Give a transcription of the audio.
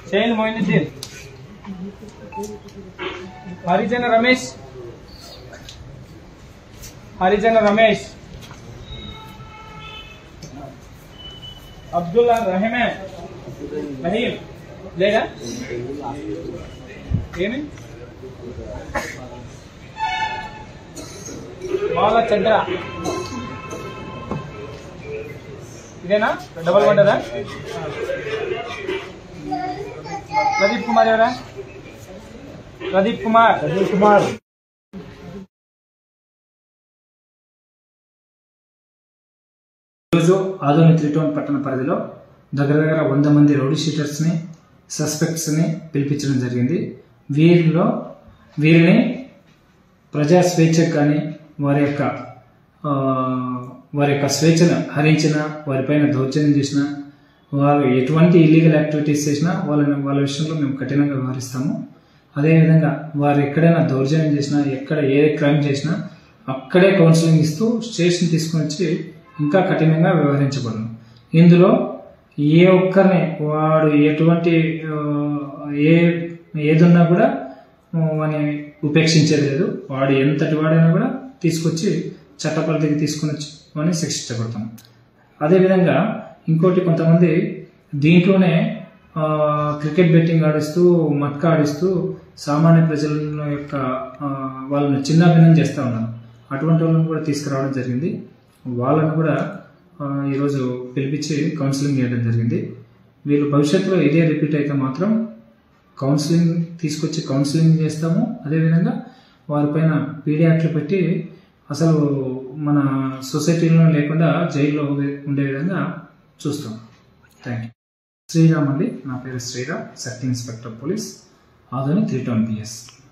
చేయండి మోయినుద్దీన్ హరిజన రమేష్ హరిజన రమేష్ అబ్దుల్లా రహమే రహీం లేడా ఏమి బాల చంద్ర ఇదేనా డబల్ పడ్డదా ప్రదీప్ కుమార్ ఎవరా ప్రదీప్ కుమార్ ప్రదీప్ కుమార్ ఈరోజు ఆదోని త్రిటోన్ పట్టణ పరిధిలో దగ్గర దగ్గర వంద మంది రౌడీ షీటర్స్ని సస్పెక్ట్స్ని పిలిపించడం జరిగింది వీరిలో వీరిని ప్రజా స్వేచ్ఛకు కానీ వారి యొక్క ఆ, వారి యొక్క స్వేచ్ఛను హరించిన వారిపైన దౌర్జన్యం చేసిన వారు ఎటువంటి ఇల్లీగల్ యాక్టివిటీస్ చేసినా వాళ్ళని వాళ్ళ విషయంలో మేము కఠినంగా వ్యవహరిస్తాము అదేవిధంగా వారు ఎక్కడైనా దౌర్జన్యం చేసినా ఎక్కడ ఏ క్రైమ్ చేసినా అక్కడే కౌన్సిలింగ్ ఇస్తూ స్టేషన్ తీసుకొని వచ్చి ఇంకా కఠినంగా వ్యవహరించబడను ఇందులో ఏ ఒక్కరిని వాడు ఎటువంటి ఆ, ఏ ఏదున్నా కూడా వాని ఉపేక్షించేది లేదు వాడు ఎంతటి వాడైనా కూడా తీసుకొచ్చి చట్ట పరిధికి తీసుకొని వచ్చి వాడిని శిక్షించబడతాం అదేవిధంగా ఇంకోటి కొంతమంది దీంట్లోనే ఆ, క్రికెట్ బెట్టింగ్ ఆడిస్తూ మట్కా ఆడిస్తూ సామాన్య ప్రజల యొక్క ఆ, వాళ్ళని చిన్నాభిన్నం చేస్తూ ఉన్నారు అటువంటి వాళ్ళని కూడా తీసుకురావడం జరిగింది వాళ్ళను కూడా ఆ, ఈరోజు పిలిపించి కౌన్సిలింగ్ చేయడం జరిగింది వీళ్ళు భవిష్యత్తులో ఇదే రిపీట్ అయితే మాత్రం కౌన్సిలింగ్ తీసుకొచ్చి కౌన్సిలింగ్ చేస్తాము అదేవిధంగా వారిపైన పీడీ యాక్ట్లు పెట్టి అసలు మన సొసైటీలో లేకుండా జైల్లో ఉండే విధంగా చూస్తాం థ్యాంక్ యూ శ్రీరామ్ అండి నా పేరు శ్రీరామ్ సర్కిల్ ఇన్స్పెక్టర్ పోలీస్ ఆధునిక్ త్రీ టౌన్ పిఎస్